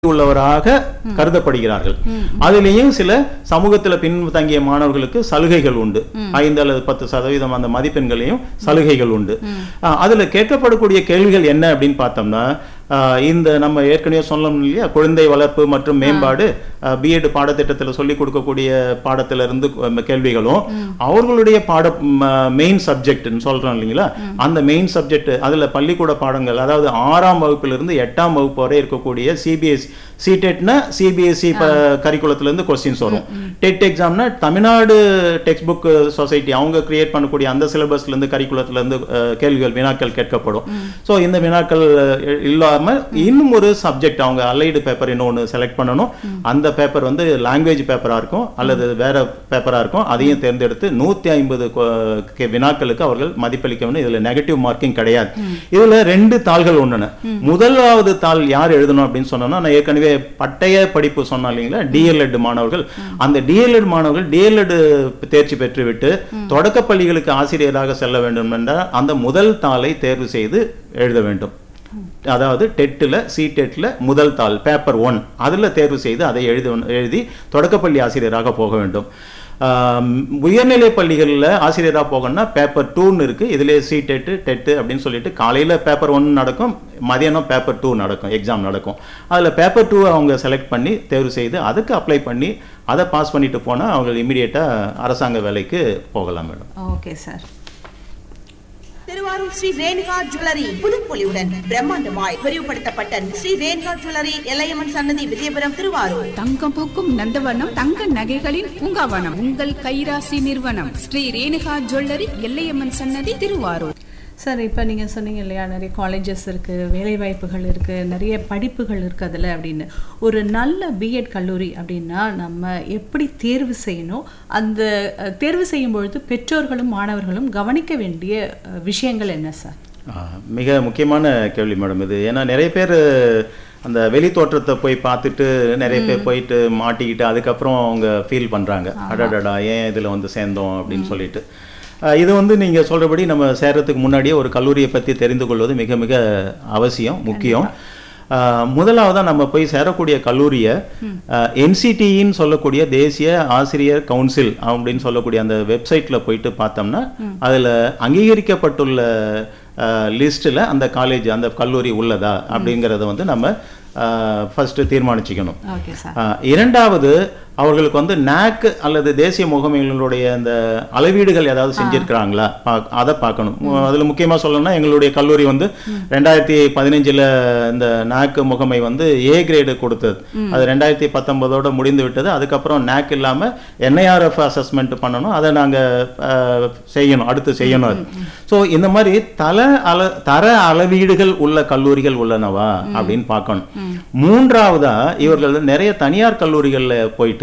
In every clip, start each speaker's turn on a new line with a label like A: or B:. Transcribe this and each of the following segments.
A: உள்ளவராக கருதப்படுகிறார்கள் அதிலேயும் சில சமூகத்துல பின்தங்கிய மாணவர்களுக்கு சலுகைகள் உண்டு ஐந்து அல்லது பத்து சதவீதம் அந்த மதிப்பெண்களையும் சலுகைகள் உண்டு ஆஹ் அதுல கேட்கப்படக்கூடிய கேள்விகள் என்ன அப்படின்னு பார்த்தோம்னா ஆஹ் இந்த நம்ம ஏற்கனவே சொன்னோம் இல்லையா குழந்தை வளர்ப்பு மற்றும் மேம்பாடு பிஎட் பாடத்திட்டத்துல சொல்லி கொடுக்கக்கூடிய பாடத்துல இருந்து கு- கேள்விகளும் அவர்களுடைய பாட மெயின் சப்ஜெக்ட்னு சொல்றோம் இல்லைங்களா அந்த மெயின் சப்ஜெக்ட் அதுல பள்ளிக்கூட பாடங்கள் அதாவது ஆறாம் வகுப்புல இருந்து எட்டாம் வகுப்பு வரை இருக்கக்கூடிய சிபிஎஸ் சிடெட்னா சிபிஎஸ்சி கரிக்குலத்துல இருந்து கொஸ்டின்ஸ் வரும் டெட் எக்ஸாம்னா தமிழ்நாடு டெக்ஸ்ட் புக் சொசைட்டி அவங்க கிரியேட் பண்ணக்கூடிய அந்த சிலபஸ்ல இருந்து கரிக்குலத்துல இருந்து அஹ், கேள்விகள் வினாக்கள் கேட்கப்படும் ஸோ இந்த வினாக்கள் அஹ், இல்லாம இன்னும் ஒரு சப்ஜெக்ட் அவங்க அலைடு பேப்பர் இன்னொன்று செலக்ட் பண்ணணும் அந்த பேப்பர் வந்து லாங்குவேஜ் பேப்பரா இருக்கும் அல்லது வேற பேப்பரா இருக்கும் அதையும் தேர்ந்தெடுத்து நூத்தி ஐம்பது வினாக்களுக்கு அவர்கள் மதிப்பளிக்க வேண்டும் இதுல நெகட்டிவ் மார்க்கிங் கிடையாது இதுல ரெண்டு தாள்கள் ஒண்ணுன முதலாவது தாள் யார் எழுதணும் அப்படின்னு சொன்னோம்னா நான் ஏற்கனவே பட்டய படிப்பு சொன்னேன் இல்லைங்களா டிஎல்எட் மாணவர்கள் அந்த டிஎல்எட் மாணவர்கள் டிஎல்எட் தேர்ச்சி பெற்றுவிட்டு தொடக்க பள்ளிகளுக்கு ஆசிரியராக செல்ல வேண்டும் என்றால் அந்த முதல் தாளை தேர்வு செய்து எழுத வேண்டும் அதாவது டெட்டில் சி டெட்டில் முதல் தாள் பேப்பர் ஒன் அதில் தேர்வு செய்து அதை எழுதி எழுதி தொடக்கப்பள்ளி ஆசிரியராக போக வேண்டும் ஆம், உயர்நிலை பள்ளிகளில் ஆசிரியராக போகணும்னா பேப்பர் டூன்னு இருக்கு இதிலே சி டெட்டு டெட்டு அப்படின்னு சொல்லிட்டு காலையில் பேப்பர் ஒன் நடக்கும் மதியானம் பேப்பர் டூ நடக்கும் எக்ஸாம் நடக்கும் அதில் பேப்பர் டூ அவங்க செலக்ட் பண்ணி தேர்வு செய்து அதுக்கு அப்ளை பண்ணி அதை பாஸ் பண்ணிட்டு போனால் அவங்க இமீடியட்டாக அரசாங்க வேலைக்கு போகலாம் madam
B: okay sir
C: Thiruvarur Sri Renuka jewellery புதுப்பொலியுடன் பிரம்மாண்டமாய் விரிவுபடுத்தப்பட்ட ஸ்ரீ ரேணுகா ஜுவல்லரி எல்லையம்மன் சன்னதி விஜயபுரம் திருவாரூர்
D: தங்கம் பூக்கும் நந்தவனம் தங்க நகைகளின் பூங்காவனம் உங்கள் கைராசி நிறுவனம் ஸ்ரீ ரேணுகா ஜுவல்லரி எல்லையம்மன் சன்னதி திருவாரூர்
B: சார் இப்போ நீங்கள் சொன்னீங்க இல்லையா நிறைய காலேஜஸ் இருக்குது வேலைவாய்ப்புகள் இருக்குது நிறைய படிப்புகள் இருக்குது அதில் அப்படின்னு ஒரு நல்ல பிஎட் கல்லூரி அப்படின்னா நம்ம எப்படி தேர்வு செய்யணும் அந்த அஹ், தேர்வு செய்யும் பொழுது பெற்றோர்களும் மாணவர்களும் கவனிக்க வேண்டிய அஹ், விஷயங்கள் என்ன சார்
A: ஆ, மிக முக்கியமான கேள்வி மேடம் இது ஏன்னா நிறைய பேர் அந்த வெளி தோற்றத்தை போய் பார்த்துட்டு நிறைய பேர் போயிட்டு மாட்டிக்கிட்டு அதுக்கப்புறம் அவங்க ஃபீல் பண்றாங்க அடடடா ஏன் இதுல வந்து சேர்ந்தோம் அப்படின்னு சொல்லிட்டு ஆ, இது வந்து நீங்க சொல்றபடி நம்ம சேர்றதுக்கு முன்னாடியே ஒரு கல்லூரியை பத்தி தெரிந்து கொள்வது மிக மிக அவசியம் முக்கியம் ஆ, முதலாவதா நம்ம போய் சேரக்கூடிய கல்லூரியை என்சிடின்னு சொல்லக்கூடிய தேசிய ஆசிரியர் கவுன்சில் அப்படின்னு சொல்லக்கூடிய அந்த வெப்சைட்ல போயிட்டு பார்த்தோம்னா அதுல அங்கீகரிக்கப்பட்டுள்ள லிஸ்ட்டில் அந்த காலேஜ் அந்த கல்லூரி உள்ளதா அப்படிங்கிறத வந்து நம்ம ஃபர்ஸ்ட் தீர்மானிச்சுக்கணும்
B: ஓகே சார்
A: ஆஹ் இரண்டாவது அவர்களுக்கு வந்து நாக் அல்லது தேசிய முகமைகளுடைய அந்த அளவீடுகள் ஏதாவது செஞ்சிருக்கிறாங்களா பா- அதை பார்க்கணும் மு- அதுல முக்கியமா சொல்லணும்னா எங்களுடைய கல்லூரி வந்து ரெண்டாயிரத்தி பதினஞ்சுல இந்த நாக் முகமை வந்து ஏ கிரேடு கொடுத்தது அது ரெண்டாயிரத்தி பத்தொன்பதோட முடிந்து விட்டது அதுக்கப்புறம் நாக் இல்லாம என்ஐஆர்எஃப் அசஸ்மெண்ட் பண்ணணும் அதை நாங்க ஆஹ், செய்யணும் அடுத்து செய்யணும் அது ஸோ இந்த மாதிரி தல அள தர அளவீடுகள் உள்ள கல்லூரிகள் உள்ளனவா அப்படின்னு பார்க்கணும் மூன்றாவதா இவர்கள் நிறைய தனியார் கல்லூரிகள்ல போயிட்டு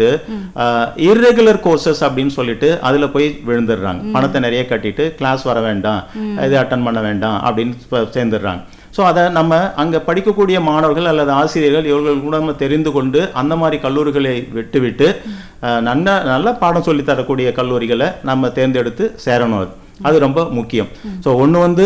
A: இர்ரெகுலர் கோர்சஸ் அப்படின்னு சொல்லிட்டு அதுல போய் விழுந்துடுறாங்க பணத்தை நிறைய கட்டிட்டு கிளாஸ் வர வேண்டாம் இது அட்டன் பண்ண வேண்டாம் அப்படின்னு ப- சேர்ந்துடுறாங்க ஸோ அதை நம்ம அங்க படிக்கக்கூடிய மாணவர்கள் அல்லது ஆசிரியர்கள் இவர்கள் கூட நம்ம தெரிந்து கொண்டு அந்த மாதிரி கல்லூரிகளை விட்டுவிட்டு அஹ், நல்ல நல்ல பாடம் சொல்லி தரக்கூடிய கல்லூரிகளை நம்ம தேர்ந்தெடுத்து சேரணும் அது அது ரொம்ப முக்கியம் ஸோ ஒன்று வந்து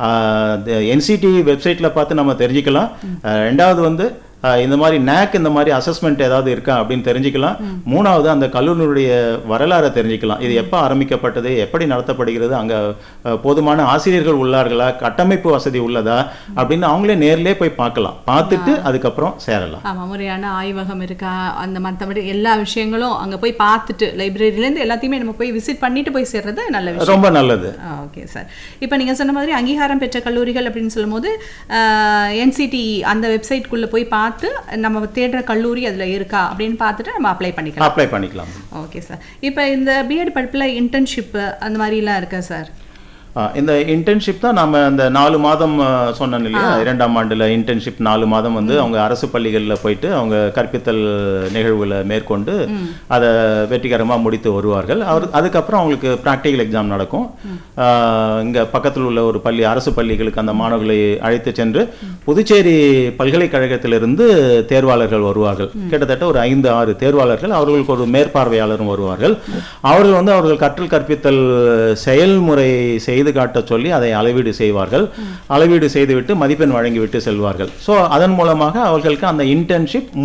A: என்சிடி வெப்சைட்டில் பார்த்து நம்ம தெரிஞ்சுக்கலாம் அஹ், ரெண்டாவது வந்து அஹ், இந்த மாதிரி நேக் இந்த மாதிரி அசஸ்மெண்ட் ஏதாவது இருக்கா அப்படின்னு தெரிஞ்சுக்கலாம் மூணாவது அந்த கல்லூரியுடைய வரலாறை தெரிஞ்சுக்கலாம் இது எப்போ ஆரம்பிக்கப்பட்டது எப்படி நடத்தப்படுகிறது அங்கே போதுமான ஆசிரியர்கள் உள்ளார்களா கட்டமைப்பு வசதி உள்ளதா அப்படின்னு அவங்களே நேர்லயே போய் பார்க்கலாம் பார்த்துட்டு அதுக்கப்புறம் சேரலாம்
B: ஆமாம் முறையான ஆய்வகம் இருக்கா அந்த மற்றபடி எல்லா விஷயங்களும் அங்கே போய் பார்த்துட்டு லைப்ரரியிலேருந்து எல்லாத்தையுமே நம்ம போய் விசிட் பண்ணிட்டு போய் சேர்றது நல்ல விஷயம்
A: ரொம்ப நல்லது
B: ஓகே சார் இப்போ நீங்கள் சொன்ன மாதிரி அங்கீகாரம் பெற்ற கல்லூரிகள் அப்படின்னு சொல்லும்போது என்சிடி அந்த வெப்சைட்குள்ளே போய் பார்த்து நம்ம தேடுற கல்லூரி அதில் இருக்கா அப்படின்னு பார்த்துட்டு நம்ம அப்ளை பண்ணிக்கலாம்
A: அப்ளை பண்ணிக்கலாம்
B: ஓகே சார் இப்போ இந்த பிஎட் படிப்பில் இன்டர்ன்ஷிப்பு அந்த மாதிரிலாம் இருக்கா சார்
A: ஆ, இந்த இன்டர்ன்ஷிப் தான் நாம இந்த நாலு மாதம் ஆ, சொன்னேன் இல்லையா இரண்டாம் ஆண்டுல இன்டர்ன்ஷிப் நாலு மாதம் வந்து அவங்க அரசு பள்ளிகளில் போயிட்டு அவங்க கற்பித்தல் நிகழ்வுகளை மேற்கொண்டு அதை வெற்றிகரமாக முடித்து வருவார்கள் அவர் அதுக்கப்புறம் அவங்களுக்கு ப்ராக்டிக்கல் எக்ஸாம் நடக்கும் ஆ, இங்க பக்கத்தில் உள்ள ஒரு பள்ளி அரசு பள்ளிகளுக்கு அந்த மாணவர்களை அழைத்து சென்று புதுச்சேரி பல்கலைக்கழகத்திலிருந்து தேர்வாளர்கள் வருவார்கள் கிட்டத்தட்ட ஒரு ஐந்து ஆறு தேர்வாளர்கள் அவர்களுக்கு ஒரு மேற்பார்வையாளரும் வருவார்கள் அவர்கள் வந்து அவர்கள் கற்றல் கற்பித்தல் செயல்முறை செய்த செய்து காட்டச் சொல்லி அதை அளவீடு செய்வார்கள் அளவீடு செய்துவிட்டு மதிப்பெண் வழங்கிவிட்டு செல்வார்கள் ஸோ அதன் மூலமாக அவர்களுக்கு அந்த இன்டர்ன்ஷிப்